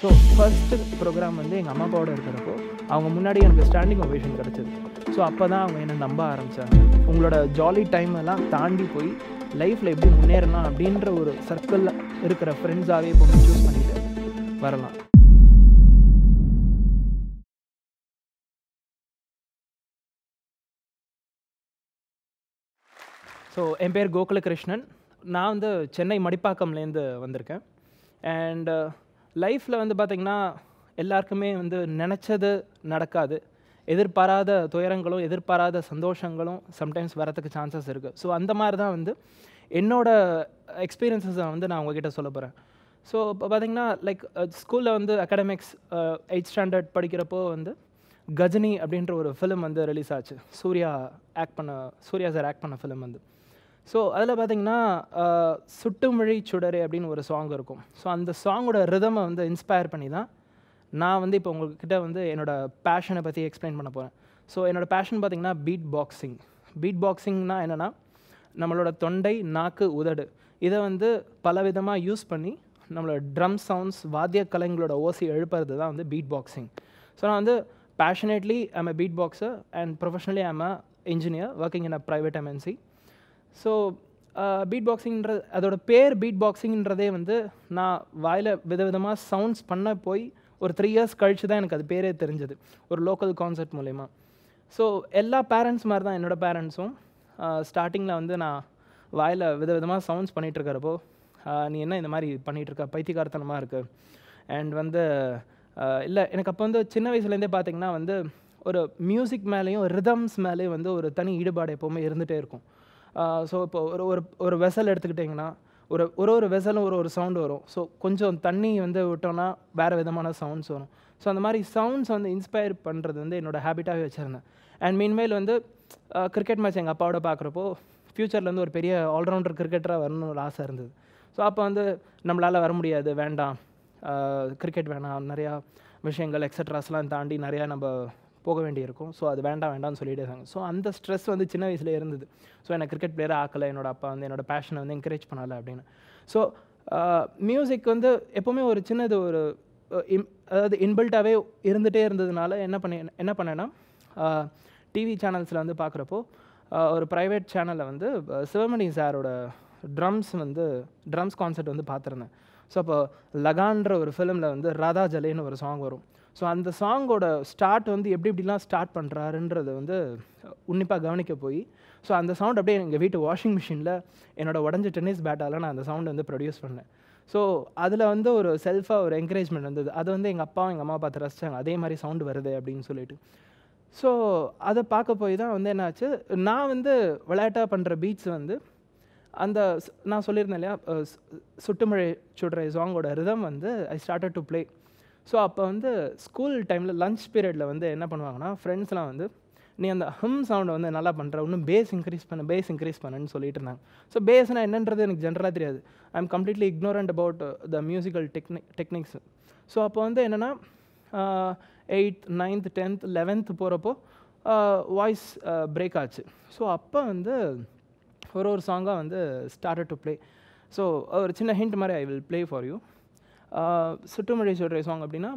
so first program வந்து எங்கள் அம்மா அப்பாவோட இருக்கிறப்போ அவங்க முன்னாடி எனக்கு ஸ்டாண்டிங் ஒவேஷன் கிடச்சிது ஸோ அப்போ தான் அவங்க என்னை நம்ப ஆரம்பித்தாங்க உங்களோட ஜாலி டைம் எல்லாம் தாண்டி போய் லைஃப்பில் எப்படி முன்னேறலாம் அப்படின்ற ஒரு சர்க்கிளில் இருக்கிற ஃப்ரெண்ட்ஸாகவே இப்போ சூஸ் பண்ணிட்டு வரலாம் ஸோ என் பேர் கோகுலகிருஷ்ணன் நான் வந்து சென்னை மடிப்பாக்கம்லேருந்து வந்திருக்கேன் அண்ட் லைஃப்பில் வந்து பார்த்திங்கன்னா எல்லாருக்குமே வந்து நினச்சது நடக்காது எதிர்பாராத துயரங்களும் எதிர்பாராத சந்தோஷங்களும் சம்டைம்ஸ் வரத்துக்கு சான்சஸ் இருக்குது ஸோ அந்த மாதிரி தான் வந்து என்னோட எக்ஸ்பீரியன்ஸஸை வந்து நான் உங்ககிட்ட சொல்ல போகிறேன் ஸோ இப்போ பார்த்தீங்கன்னா லைக் ஸ்கூலில் வந்து அகாடமிக்ஸ் எயிட் ஸ்டாண்டர்ட் படிக்கிறப்போ வந்து கஜினி அப்படின்ற ஒரு ஃபிலிம் வந்து ரிலீஸ் ஆச்சு சூர்யா ஆக்ட் பண்ண சூர்யா சார் ஆக்ட் பண்ண ஃபிலிம் வந்து ஸோ அதில் பார்த்தீங்கன்னா சுட்டுமொழி சுடரே அப்படின்னு ஒரு சாங் இருக்கும் ஸோ அந்த சாங்கோட ரிதமை வந்து இன்ஸ்பயர் பண்ணி தான் நான் வந்து இப்போ உங்கள்கிட்ட வந்து என்னோடய பேஷனை பற்றி எக்ஸ்பிளைன் பண்ண போகிறேன் ஸோ என்னோடய பேஷன் பார்த்தீங்கன்னா பீட் பாக்ஸிங் பீட் பாக்ஸிங்னா என்னென்னா நம்மளோட தொண்டை நாக்கு உதடு இதை வந்து பலவிதமாக யூஸ் பண்ணி நம்மளோட ட்ரம் சவுண்ட்ஸ் வாத்திய கலைங்களோட ஓசி எழுப்புறது தான் வந்து பீட் பாக்ஸிங் ஸோ நான் வந்து passionately I'm a beat boxer and professionally I'm a engineer working in a private MNC so beat பாக்ஸிங்ன்ற அதோட பேர் பீட் பாக்ஸிங்ன்றதே வந்து நான் வாயில் விதவிதமாக சவுண்ட்ஸ் பண்ண போய் ஒரு த்ரீ இயர்ஸ் கழிச்சு தான் எனக்கு அது பேரே தெரிஞ்சது ஒரு லோக்கல் கான்செப்ட் மூலயமா ஸோ எல்லா பேரண்ட்ஸ் மாதிரி தான் என்னோடய பேரண்ட்ஸும் ஸ்டார்டிங்கில் வந்து நான் வாயில் விதவிதமாக சவுண்ட்ஸ் பண்ணிகிட்ருக்கிறப்போ நீ என்ன இந்த மாதிரி பண்ணிகிட்ருக்க பைத்தியகாரத்தனமாக இருக்குது அண்ட் வந்து இல்லை எனக்கு அப்போ வந்து சின்ன வயசுலேருந்தே பார்த்தீங்கன்னா வந்து ஒரு மியூசிக் மேலேயும் ரிதம்ஸ் மேலேயும் வந்து ஒரு தனி ஈடுபாடு எப்போவுமே இருந்துகிட்டே இருக்கும் ஸோ இப்போ ஒரு ஒரு ஒரு வெசல் எடுத்துக்கிட்டிங்கன்னா ஒரு ஒரு ஒரு வெசலும் ஒரு ஒரு சவுண்டு வரும் ஸோ கொஞ்சம் தண்ணி வந்து விட்டோன்னா வேறு விதமான சவுண்ட்ஸ் வரும் ஸோ அந்த மாதிரி சவுண்ட்ஸ் வந்து இன்ஸ்பயர் பண்ணுறது வந்து என்னோடய ஹேபிட்டாகவே வச்சுருந்தேன் அண்ட் மீன்மேல் வந்து கிரிக்கெட் மேட்ச் எங்கள் அப்பாவோட பார்க்குறப்போ ஃப்யூச்சரில் ஒரு பெரிய ஆல்ரவுண்டர் கிரிக்கெட்டராக வரணும்னு ஒரு ஆசை இருந்தது ஸோ அப்போ வந்து நம்மளால் வர முடியாது வேண்டாம் கிரிக்கெட் வேணாம் நிறையா விஷயங்கள் எக்ஸட்ராஸ்லாம் தாண்டி நிறையா நம்ம போக வேண்டியிருக்கும் ஸோ அது வேண்டாம் வேண்டாம்னு சொல்லிட்டே இருக்காங்க ஸோ அந்த ஸ்ட்ரெஸ் வந்து சின்ன வயசுல இருந்தது ஸோ எனக்கு கிரிக்கெட் பிளேயராக ஆக்கலை என்னோட அப்பா வந்து என்னோட பேஷனை வந்து என்கரேஜ் பண்ணலை அப்படின்னு ஸோ மியூசிக் வந்து எப்போவுமே ஒரு சின்னது ஒரு அதாவது இன்பில்ட்டாகவே இருந்துகிட்டே இருந்ததுனால என்ன பண்ணி என்ன பண்ணேன்னா டிவி சேனல்ஸில் வந்து பார்க்குறப்போ ஒரு ப்ரைவேட் சேனலில் வந்து சிவமணி சாரோட ட்ரம்ஸ் வந்து ட்ரம்ஸ் கான்சர்ட் வந்து பார்த்துருந்தேன் ஸோ அப்போ லகான்ற ஒரு ஃபிலிமில் வந்து ராதா ஜலேன்னு ஒரு சாங் வரும் ஸோ அந்த சாங்கோட ஸ்டார்ட் வந்து எப்படி எப்படிலாம் ஸ்டார்ட் பண்ணுறாருன்றது வந்து உன்னிப்பாக கவனிக்க போய் ஸோ அந்த சவுண்ட் அப்படியே எங்கள் வீட்டு வாஷிங் மிஷினில் என்னோடய உடஞ்ச டென்னிஸ் பேட்டால் நான் அந்த சவுண்ட் வந்து ப்ரொடியூஸ் பண்ணேன் ஸோ அதில் வந்து ஒரு செல்ஃபாக ஒரு என்கரேஜ்மெண்ட் வந்தது அது வந்து எங்கள் அப்பாவும் எங்கள் அம்மா பார்த்து ரசித்தாங்க அதே மாதிரி சவுண்டு வருது அப்படின்னு சொல்லிட்டு ஸோ அதை பார்க்க போய் தான் வந்து என்னாச்சு நான் வந்து விளையாட்டாக பண்ணுற பீட்ஸ் வந்து அந்த நான் சொல்லியிருந்தேன் இல்லையா சுட்டுமழை சுடுற சாங்கோட ரிதம் வந்து I started to play so அப்போ வந்து ஸ்கூல் டைமில் லஞ்ச் பீரியடில் வந்து என்ன பண்ணுவாங்கன்னா ஃப்ரெண்ட்ஸ்லாம் வந்து நீ அந்த ஹம் சவுண்டை வந்து நல்லா பண்ணுற இன்னும் பேஸ் இன்க்ரீஸ் பண்ண பேஸ் இன்க்ரீஸ் பண்ணுன்னு சொல்லிட்டு இருந்தாங்க ஸோ பேஸ்னால் என்னன்றது எனக்கு ஜென்ரலாக தெரியாது I am completely ignorant about the musical technique techniques so அப்போ வந்து என்னென்னா எயித் நைன்த் டென்த் லெவன்த் போகிறப்போ வாய்ஸ் பிரேக் ஆச்சு ஸோ அப்போ வந்து ஒரு ஒரு சாங்காக வந்து ஸ்டார்டட் டு ப்ளே ஸோ ஒரு சின்ன ஹிண்ட் மாதிரி I will play for you சுட்டுமொழி சொல்கிற சாங் அப்படின்னா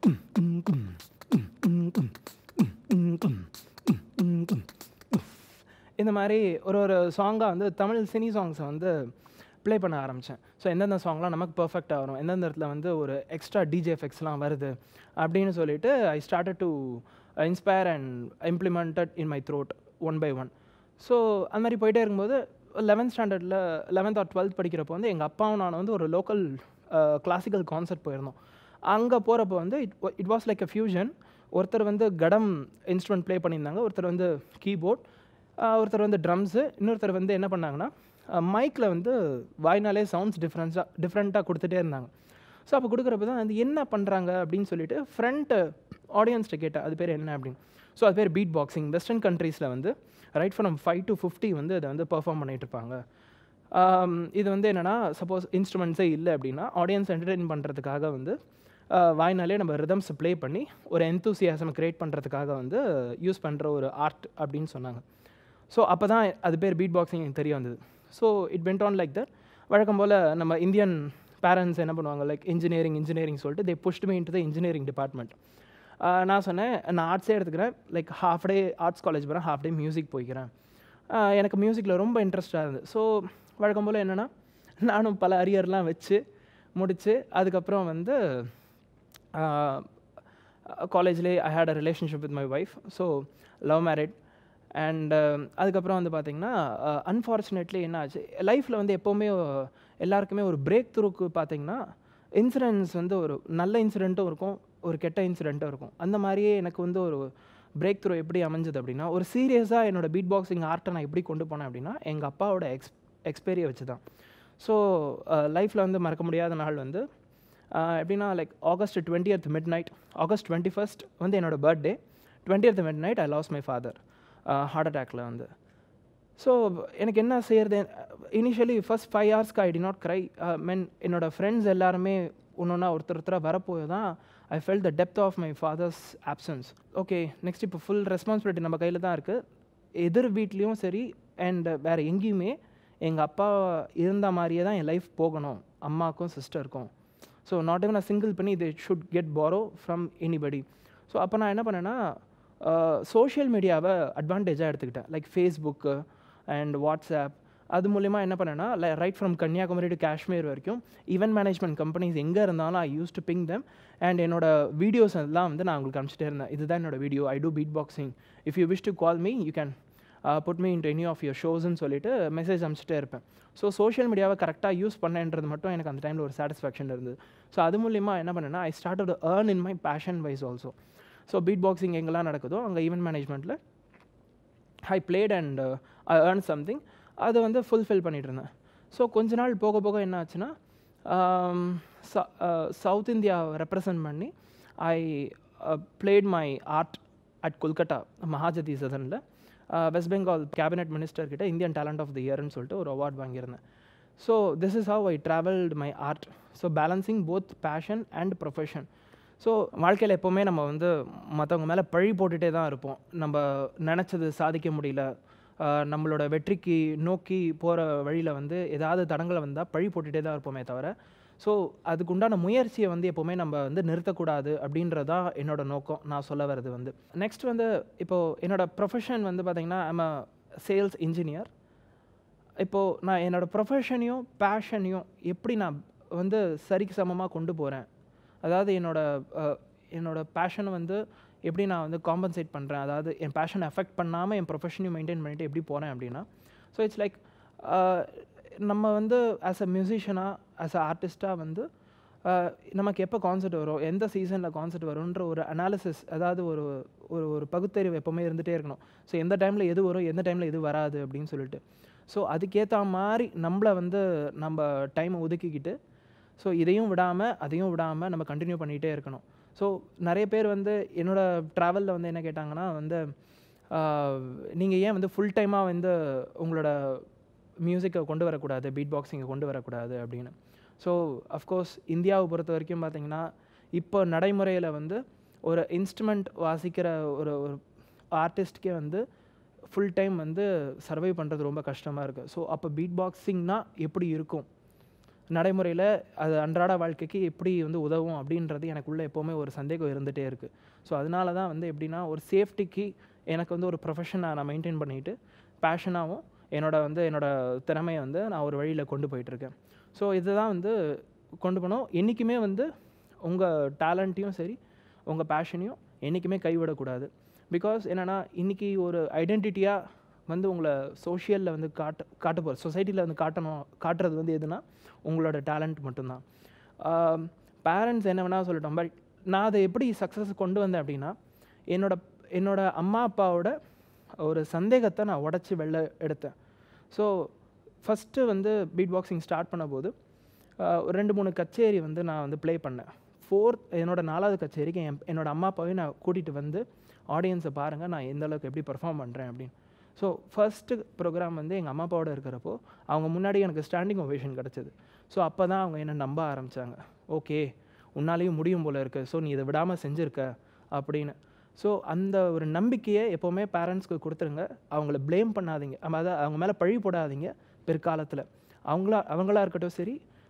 இந்த மாதிரி ஒரு ஒரு சாங்காக வந்து தமிழ் சினி சாங்ஸை வந்து ப்ளே பண்ண ஆரம்பித்தேன் ஸோ எந்தெந்த சாங்லாம் நமக்கு பர்ஃபெக்டாக வரும் எந்தெந்த இடத்துல வந்து ஒரு எக்ஸ்ட்ரா டிஜே எஃபெக்ட்ஸ்லாம் வருது அப்படின்னு சொல்லிட்டு I started to inspire and implemented in my throat one by one so அந்த மாதிரி போயிட்டே இருக்கும்போது லெவன்த் ஸ்டாண்டர்டில் லெவன்த் ஆர் டுவெல்த் படிக்கிறப்போ வந்து எங்கள் அப்பாவும் நான் வந்து ஒரு லோக்கல் கிளாசிக்கல் கான்சர்ட் போயிருந்தோம் அங்கே போகிறப்போ வந்து it it was like a fusion ஒருத்தர் வந்து கடம் இன்ஸ்ட்ருமெண்ட் ப்ளே பண்ணியிருந்தாங்க ஒருத்தர் வந்து கீபோர்ட் ஒருத்தர் வந்து ட்ரம்ஸு இன்னொருத்தர் வந்து என்ன பண்ணாங்கன்னா மைக்கில் வந்து வாய்னாலே சவுண்ட்ஸ் டிஃப்ரென்ஸாக டிஃப்ரெண்ட்டாக கொடுத்துட்டே இருந்தாங்க ஸோ அப்போ கொடுக்குறப்ப தான் அது என்ன பண்ணுறாங்க அப்படின்னு சொல்லிட்டு ஃப்ரண்ட் ஆடியன்ஸ்கிட்ட கேட்டேன் அது பேர் என்ன அப்படின்னு ஸோ அது பேர் பீட் பாக்ஸிங் வெஸ்டர்ன் கண்ட்ரீஸில் வந்து right from five to fifty வந்து அதை வந்து பெர்ஃபார்ம் பண்ணிகிட்டு இருப்பாங்க இது வந்து என்னென்னா சப்போஸ் இன்ஸ்ட்ருமெண்ட்ஸே இல்லை அப்படின்னா ஆடியன்ஸ் என்டர்டெயின் பண்ணுறதுக்காக வந்து வாய்னாலே நம்ம ரிதம்ஸ் ப்ளே பண்ணி ஒரு என்தூசியாசம் க்ரியேட் பண்ணுறதுக்காக வந்து யூஸ் பண்ணுற ஒரு ஆர்ட் அப்படின்னு சொன்னாங்க ஸோ அப்போ தான் அது பேர் பீட் பாக்ஸிங் எனக்கு தெரிய வந்தது so it went on like that வழக்கம் போல் நம்ம இந்தியன் பேரண்ட்ஸ் என்ன பண்ணுவாங்க லைக் இன்ஜினியரிங் இன்ஜினியரிங் சொல்லிட்டு they pushed me into the engineering department நான் சொன்னேன் நான் ஆர்ட்ஸே எடுத்துக்கிறேன் like half day arts college போகிறேன் ஹாஃப் டே மியூசிக் போய்க்கிறேன் ஆஹ் எனக்கு மியூசிக்கில் ரொம்ப இன்ட்ரெஸ்டாக இருந்தது ஸோ வழக்கம் போல் என்னென்னா நானும் பல அரியர்லாம் வச்சு முடித்து அதுக்கப்புறம் வந்து காலேஜ்லேயே I had a relationship with my wife so love married and அதுக்கப்புறம் வந்து பார்த்திங்கன்னா அன்ஃபார்ச்சுனேட்லி என்ன ஆச்சு லைஃப்பில் வந்து எப்போவுமே எல்லாருக்குமே ஒரு பிரேக் த்ரூக்கு பார்த்தீங்கன்னா இன்சிடென்ட்ஸ் வந்து ஒரு நல்ல இன்சிடெண்ட்டும் இருக்கும் ஒரு கெட்ட இன்சிடெண்ட்டும் இருக்கும் அந்த மாதிரியே எனக்கு வந்து ஒரு பிரேக் த்ரூ எப்படி அமைஞ்சது அப்படின்னா ஒரு சீரியஸாக என்னோட பீட் பாக்ஸிங் ஆர்ட்டை நான் எப்படி கொண்டு போனேன் அப்படின்னா எங்கள் அப்பாவோட எக்ஸ் எக்ஸ்பீரியை வச்சு தான் ஸோ லைஃப்பில் வந்து மறக்க முடியாத நாள் வந்து ஆஹ் எப்படின்னா like August twentieth midnight August twenty first வந்து என்னோட birthday twentieth midnight I lost my father heart அட்டாக்ல வந்து ஸோ எனக்கு என்ன செய்யறது இனிஷியலி ஃபர்ஸ்ட் ஃபைவ் ஹவர்ஸ்க்கு I did not cry man என்னோட ஃப்ரெண்ட்ஸ் எல்லாருமே ஒன்று ஒருத்தர் ஒருத்தராக வரப்போய் தான் I felt the depth of my father's absence okay next இப்போ ஃபுல் ரெஸ்பான்சிபிலிட்டி நம்ம கையில் தான் இருக்குது எதிர் வீட்லேயும் சரி அண்ட் வேறு எங்கேயுமே எங்கள் அப்பா இருந்த மாதிரியே தான் என் லைஃப் போகணும் அம்மாக்கும் சிஸ்டருக்கும் so not even a single பண்ணி இது should get borrow from anybody so அப்போ நான் என்ன பண்ணேன்னா சோஷியல் மீடியாவை அட்வான்டேஜாக எடுத்துக்கிட்டேன் லைக் ஃபேஸ்புக்கு அண்ட் வாட்ஸ்அப் அது மூலிமா என்ன பண்ணேன்னா right from Kanyakumari to Kashmir வரைக்கும் ஈவென்ட் மேனேஜ்மெண்ட் கம்பெனிஸ் எங்கே இருந்தாலும் I use to ping them and என்னோட வீடியோஸ் எல்லாம் வந்து நான் உங்களுக்கு அனுப்பிச்சிட்டே இருந்தேன் இதுதான் என்னோட video I do beat boxing if you wish to call me you can put me into any of your ஷோஸ்ன்னு சொல்லிட்டு மெசேஜ் அனுப்பிச்சிட்டே இருப்பேன் ஸோ சோஷியல் மீடியாவை கரெக்டாக யூஸ் பண்ணேன்றது மட்டும் எனக்கு அந்த டைமில் ஒரு சாட்டிஸ்ஃபேக்ஷன் இருந்தது ஸோ அது மூலிமா என்ன பண்ணேன்னா I start to earn in my passion wise also so beat boxing எங்கெல்லாம் நடக்குதோ அங்கே ஈவென்ட் மேனேஜ்மெண்ட்டில் I played and I earn something அதை வந்து ஃபுல்ஃபில் பண்ணிட்டு இருந்தேன் ஸோ கொஞ்ச நாள் போக போக என்ன ஆச்சுன்னா சவுத் இந்தியா ரெப்ரசன்ட் பண்ணி I played my art at Kolkata Mahajati சதனில் வெஸ்ட் பெங்கால் கேபினெட் மினிஸ்டர் கிட்ட இந்தியன் டேலண்ட் ஆஃப் தி இயர்னு சொல்லிட்டு ஒரு அவார்ட் வாங்கியிருந்தேன் so this is how I travelled my art so balancing both passion and profession so வாழ்க்கையில் எப்போவுமே நம்ம வந்து மற்றவங்க மேலே பழி போட்டுகிட்டே தான் இருப்போம் நம்ம நினச்சது சாதிக்க முடியல ஆஹ் நம்மளோட வெற்றிக்கு நோக்கி போகிற வழியில் வந்து ஏதாவது தடங்களை வந்தால் பழி போட்டுகிட்டே தான் இருப்போமே தவிர ஸோ அதுக்கு உண்டான முயற்சியை வந்து எப்போவுமே நம்ம வந்து நிறுத்தக்கூடாது அப்படின்றதான் என்னோட நோக்கம் நான் சொல்ல வர்றது வந்து நெக்ஸ்ட் வந்து இப்போது என்னோட ப்ரொஃபஷன் வந்து பார்த்திங்கன்னா ஐம் அ சேல்ஸ் இன்ஜினியர் இப்போது நான் என்னோடய ப்ரொஃபஷனையும் பேஷனையும் எப்படி நான் வந்து சரிக்கு சமமாக கொண்டு போகிறேன் அதாவது என்னோட அஹ், என்னோட பேஷனை வந்து எப்படி நான் வந்து காம்பன்சேட் பண்ணுறேன் அதாவது என் பேஷனை அஃபெக்ட் பண்ணாமல் என் ப்ரொஃபஷனையும் மெயின்டைன் பண்ணிட்டு எப்படி போகிறேன் அப்படின்னா ஸோ இட்ஸ் லைக் நம்ம வந்து ஆஸ் அ மியூசிஷியனாக ஆஸ் அ ஆர்டிஸ்ட்டாக வந்து அஹ், நமக்கு எப்போ கான்சர்ட் வரும் எந்த சீசனில் கான்சர்ட் வரும்ன்ற ஒரு அனாலிசிஸ் அதாவது ஒரு ஒரு ஒரு பகுத்தறிவு எப்போவுமே இருந்துகிட்டே இருக்கணும் ஸோ எந்த டைமில் எது வரும் எந்த டைமில் எது வராது அப்படின்னு சொல்லிட்டு ஸோ அதுக்கேற்ற மாதிரி நம்மளை வந்து நம்ம டைமை ஒதுக்கிக்கிட்டு ஸோ இதையும் விடாமல் அதையும் விடாமல் நம்ம கண்டினியூ பண்ணிகிட்டே இருக்கணும் ஸோ நிறைய பேர் வந்து என்னோட ட்ராவலில் வந்து என்ன கேட்டாங்கன்னா வந்து நீங்கள் ஏன் வந்து ஃபுல் டைமாக வந்து உங்களோட மியூசிக்கை கொண்டு வரக்கூடாது பீட் பாக்ஸிங்கை கொண்டு வரக்கூடாது அப்படின்னு ஸோ அஃப்கோர்ஸ் இந்தியாவை பொறுத்த வரைக்கும் பார்த்தீங்கன்னா இப்போ நடைமுறையில் வந்து ஒரு இன்ஸ்ட்ருமெண்ட் வாசிக்கிற ஒரு ஒரு ஆர்டிஸ்ட்கே வந்து ஃபுல் டைம் வந்து சர்வை பண்ணுறது ரொம்ப கஷ்டமாக இருக்குது ஸோ அப்போ பீட் பாக்ஸிங்னா எப்படி இருக்கும் நடைமுறையில் அது அன்றாட வாழ்க்கைக்கு எப்படி வந்து உதவும் அப்படின்றது எனக்குள்ளே எப்போவுமே ஒரு சந்தேகம் இருந்துகிட்டே இருக்குது ஸோ அதனால தான் வந்து எப்படின்னா ஒரு சேஃப்டிக்கு எனக்கு வந்து ஒரு ப்ரொஃபஷனை நான் மெயின்டைன் பண்ணிட்டு பேஷனாகவும் என்னோட வந்து என்னோட திறமையை வந்து நான் ஒரு வழியில் கொண்டு போயிட்டுருக்கேன் ஸோ இதுதான் வந்து கொண்டு போனோம் என்றைக்குமே வந்து உங்கள் டேலண்ட்டையும் சரி உங்கள் பேஷனையும் என்றைக்குமே கைவிடக்கூடாது பிகாஸ் என்னென்னா இன்றைக்கி ஒரு ஐடென்டிட்டியாக வந்து உங்களை சோஷியலில் வந்து காட்ட காட்ட போகிற சொசைட்டியில் வந்து காட்டணும் காட்டுறது வந்து எதுனா உங்களோட டேலண்ட் மட்டும்தான் பேரண்ட்ஸ் என்ன வேணால் சொல்லட்டும் பட் நான் அதை எப்படி சக்ஸஸ் கொண்டு வந்தேன் அப்படின்னா என்னோட என்னோட அம்மா அப்பாவோட ஒரு சந்தேகத்தை நான் உடச்சி வெளில எடுத்தேன் ஸோ ஃபஸ்ட்டு வந்து பீட் பாக்ஸிங் ஸ்டார்ட் பண்ணும்போது ஆஹ், ஒரு ரெண்டு மூணு கச்சேரி வந்து நான் வந்து ப்ளே பண்ணேன் ஃபோர்த் என்னோட நாலாவது கச்சேரிக்கு என் என்னோட அம்மா அப்பாவையும் நான் கூட்டிகிட்டு வந்து ஆடியன்ஸை பாருங்கள் நான் எந்த அளவுக்கு எப்படி பெர்ஃபார்ம் பண்ணுறேன் அப்படின்னு ஸோ ஃபர்ஸ்ட்டு ப்ரோக்ராம் வந்து எங்கள் அம்மா அப்பாவோட இருக்கிறப்போ அவங்க முன்னாடி எனக்கு ஸ்டாண்டிங் ஒவேஷன் கிடச்சிது ஸோ அப்போ தான் அவங்க என்ன நம்ப ஆரம்பித்தாங்க ஓகே உன்னாலேயும் முடியும் போல இருக்கு ஸோ நீ இதை விடாமல் செஞ்சுருக்க அப்படின்னு ஸோ அந்த ஒரு நம்பிக்கையை எப்போவுமே பேரண்ட்ஸ்க்கு கொடுத்துருங்க அவங்கள ப்ளேம் பண்ணாதீங்க அதாவது அவங்க மேலே பழி போடாதீங்க பிற்காலத்தில் அவங்களா அவங்களா இருக்கட்டும் சரி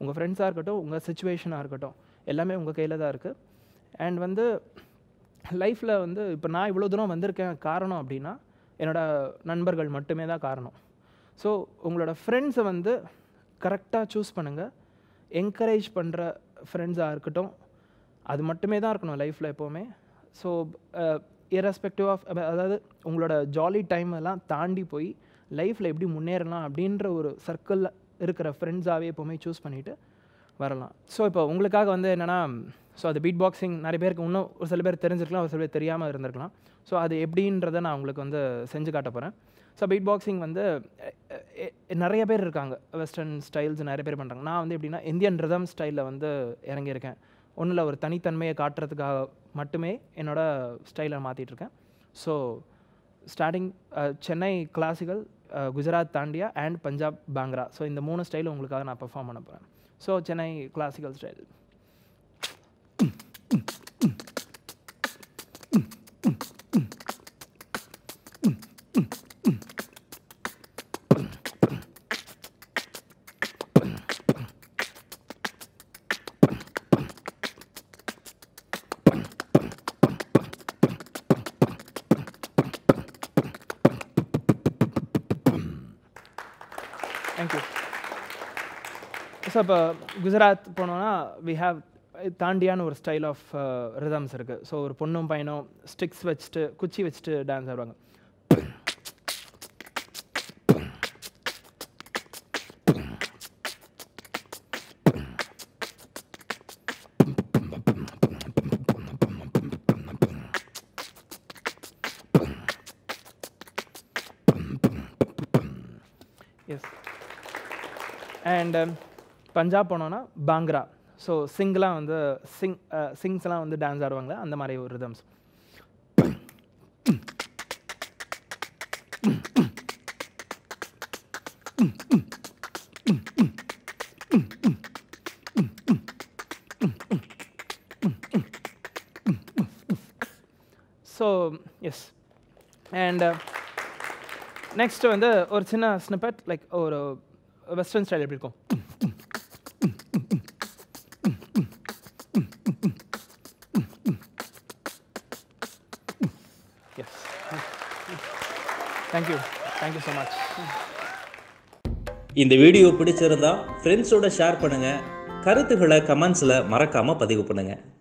உங்கள் ஃப்ரெண்ட்ஸாக இருக்கட்டும் உங்கள் சுச்சுவேஷனாக இருக்கட்டும் எல்லாமே உங்கள் கையில் தான் இருக்குது அண்ட் வந்து லைஃப்பில் வந்து இப்போ நான் இவ்வளோ தூரம் வந்திருக்கேன் காரணம் அப்படின்னா என்னோடய நண்பர்கள் மட்டுமே தான் காரணம் ஸோ உங்களோட ஃப்ரெண்ட்ஸை வந்து கரெக்டாக சூஸ் பண்ணுங்கள் என்கரேஜ் பண்ணுற ஃப்ரெண்ட்ஸாக இருக்கட்டும் அது மட்டுமே தான் இருக்கணும் லைஃப்பில் எப்போவுமே ஸோ இரஸ்பெக்டிவ் ஆஃப் அதாவது உங்களோட ஜாலி டைம் எல்லாம் தாண்டி போய் லைஃப்பில் எப்படி முன்னேறலாம் அப்படின்ற ஒரு சர்க்கிளில் இருக்கிற ஃப்ரெண்ட்ஸாகவே எப்போவுமே சூஸ் பண்ணிவிட்டு வரலாம் ஸோ இப்போ உங்களுக்காக வந்து என்னென்னா ஸோ அது பீட் பாக்ஸிங் நிறைய பேருக்கு இன்னும் ஒரு சில பேர் தெரிஞ்சிருக்கலாம் ஒரு சில பேர் தெரியாமல் இருந்திருக்கலாம் ஸோ அது எப்படின்றத நான் உங்களுக்கு வந்து செஞ்சு காட்ட போகிறேன் ஸோ பீட் பாக்ஸிங் வந்து அஹ், அஹ், நிறைய பேர் இருக்காங்க வெஸ்டர்ன் ஸ்டைல்ஸ் நிறைய பேர் பண்ணுறாங்க நான் வந்து எப்படின்னா இந்தியன் ரிதம் ஸ்டைலில் வந்து இறங்கியிருக்கேன் ஒன்றில் ஒரு தனித்தன்மையை காட்டுறதுக்காக மட்டுமே என்னோட ஸ்டைலை மாற்றிட்டு இருக்கேன் so starting Chennai classical Gujarat Dandiya and Punjab bhangra so இந்த மூணு ஸ்டைல் உங்களுக்காக நான் பெர்ஃபார்ம் பண்ண போகிறேன் so Chennai classical style thank you so இப்போ குஜராத் போனோன்னா வி ஹாவ் தாண்டியான ஒரு ஸ்டைல் ஆஃப் ரிதம்ஸ் இருக்குது ஸோ ஒரு பொண்ணும் பையனும் ஸ்டிக்ஸ் வச்சுட்டு குச்சி வச்சுட்டு டான்ஸ் ஆடுவாங்க எஸ் அண்ட் பஞ்சாப் போனோன்னா பாங்க்ரா ஸோ சிங்லாம் வந்து சிங் சிங்ஸ்லாம் வந்து டான்ஸ் ஆடுவாங்க அந்த மாதிரி ஒரு rhythms so yes and next வந்து ஒரு சின்ன ஸ்னிப்பட் லைக் ஒரு வெஸ்டர்ன் ஸ்டைல் எப்படி இருக்கும் yes thank you thank you so much இந்த வீடியோ பிடிச்சிருந்தா ஃப்ரெண்ட்ஸோட ஷேர் பண்ணுங்க கருத்துக்களை கமெண்ட்ஸில் மறக்காம பதிவு பண்ணுங்க